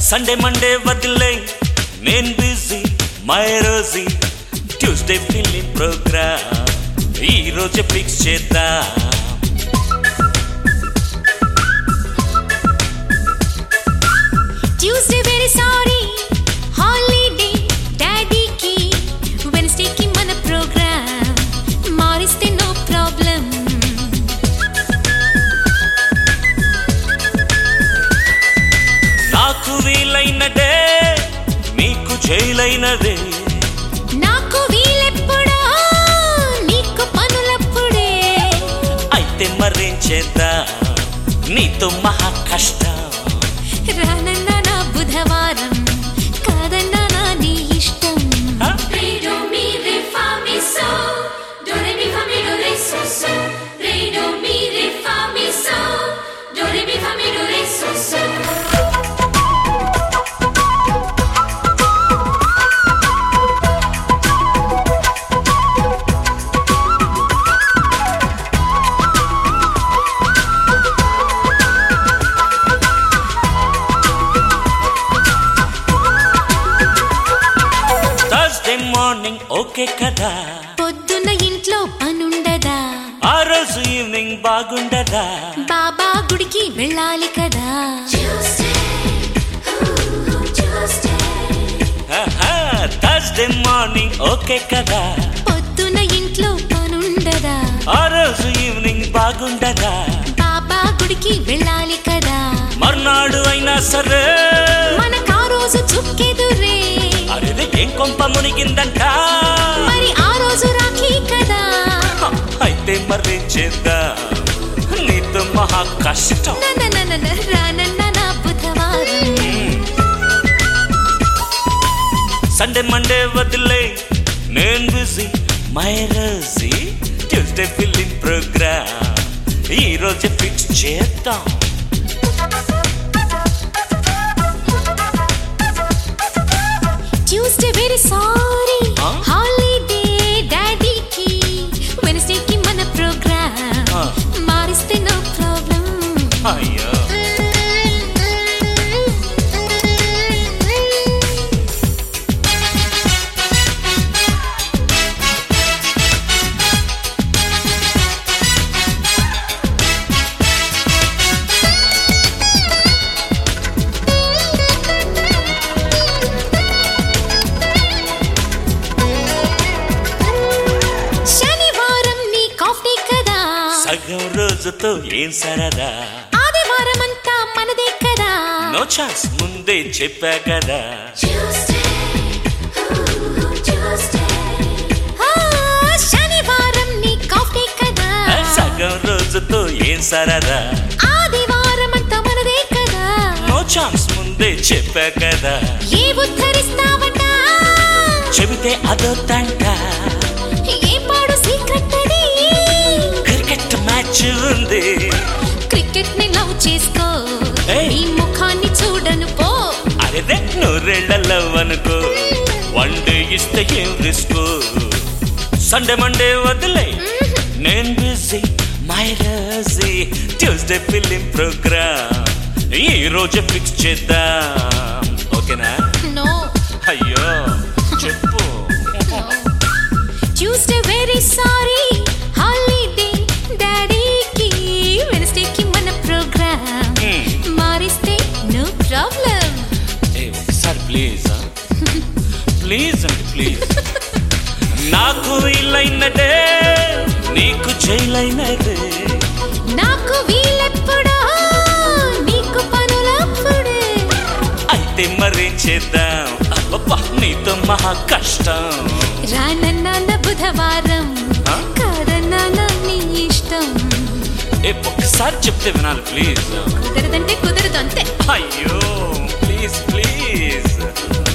Sunday Monday వదిలే నేను busy my Rosie Tuesday filling programme ఈ రోజు ఫిక్స్ చేద్దాం ట్యూస్డే వెరీ సారీ హాలిడే డాడీకి వెన్స్డేకి మన ప్రోగ్రామ్ మారిస్తే నో ప్రాబ్లం నాకు వీలైనదే మీకు జైలైనదే నాకు వీలెప్పుడో నీకు పనులప్పుడే అయితే మరేం చేద్దాం నీతో మహా కష్టం రానన్నా నా బుధవారం కాదన్నా నా నీ ఇష్టం ఆ? Re do mi re fa mi so do re mi fa mi do re so so re do mi re fa mi so do re mi fa mi do re so so Thursday morning okay కదా పొద్దున్న ఇంట్లో పనుండదా ఆ రోజు evening బాగుండదా బాబా గుడికి వెళ్ళాలి కదా Tuesday ooh Tuesday Thursday morning okay కదా పొద్దున ఇంట్లో పనుండదా ఆ రోజు ఈవినింగ్ బాగుండదా బాబా గుడికి వెళ్ళాలి కదా మర్నాడు అయినా సరే మనకా రోజు చుక్కెదురే అరే ఏం కొంప మునిగిందంట మరి ఆ రోజు రాఖీ కదా హ, అయితే మరేం చేద్దాం నీతో మహా కష్టం ననననన రానన్న నా బుధవారం సండే మండే వదిలే నేను busy my Rosie Tuesday filling programme ఈ రోజు ఫిక్స్ చేద్దాం ట్యూస్డే వెరీ సారీ ఆ? హాలిడే డాడీకి వెన్స్డేకి మన ప్రోగ్రామ్ ఆ. మారిస్తే నో ప్రాబ్లం అయ్యో శనివారం నీ కాఫీ కదా సగం రోజుతో ఏం సరదా ఆదివారం అంతా మనదే కదా నో ఛాన్స్ ముందే చెప్పా కదా Tuesday ooh Tuesday ఆ, శనివారం నీ కాఫీ కదా సగం రోజుతో ఏం సరదా ఆదివారం అంతా మనదే కదా నో ఛాన్స్ ముందే చెప్పా కదా ఏ ఉద్ధరిస్తావట చెబితే అదో తంట ఏ పాడు సీక్రెట్ అది క్రికెట్ మ్యాచ్ ఉంది క్రికెట్ ని లవ్ చేసుకో ఏయ్. నీ ముఖాన్ని చూడను పో అదే నూరేళ్లలో అనుకో వన్ డే ఇస్తే ఏం రిస్క్ సండే మండే వదిలే నేను బిజీ మై రజీ ట్యూస్డే ఫిలిం ప్రోగ్రామ్ ఈ రోజు ఫిక్స్ చేద్దాం ఓకేనా నో అయ్యో చెప్పు ట్యూస్డే వెరీ సారీ హాలిడే డాడీకి వెన్స్డేకి మన ప్రోగ్రామ్ Hmm. మారిస్తే నో ప్రాబ్లం ఏ ఒకసారి ప్లీజ్ ప్లీజ్ అండి ప్లీజ్ నాకు వీలైనదే నీకు జైలైనదే నాకు వీలెప్పుడో నీకు పనులప్పుడే అయితే మరేం చేద్దాం అబ్బబ్బా నీతో మహా కష్టం రానన్న బుధవారం ఆ? కాదన్నా నీ ఇష్టం ఏ ఒక్కసారి చెప్తే వినాలి ప్లీజ్ కుదరదంటే కుదరదు అంతే అయ్యో ప్లీజ్ ప్లీజ్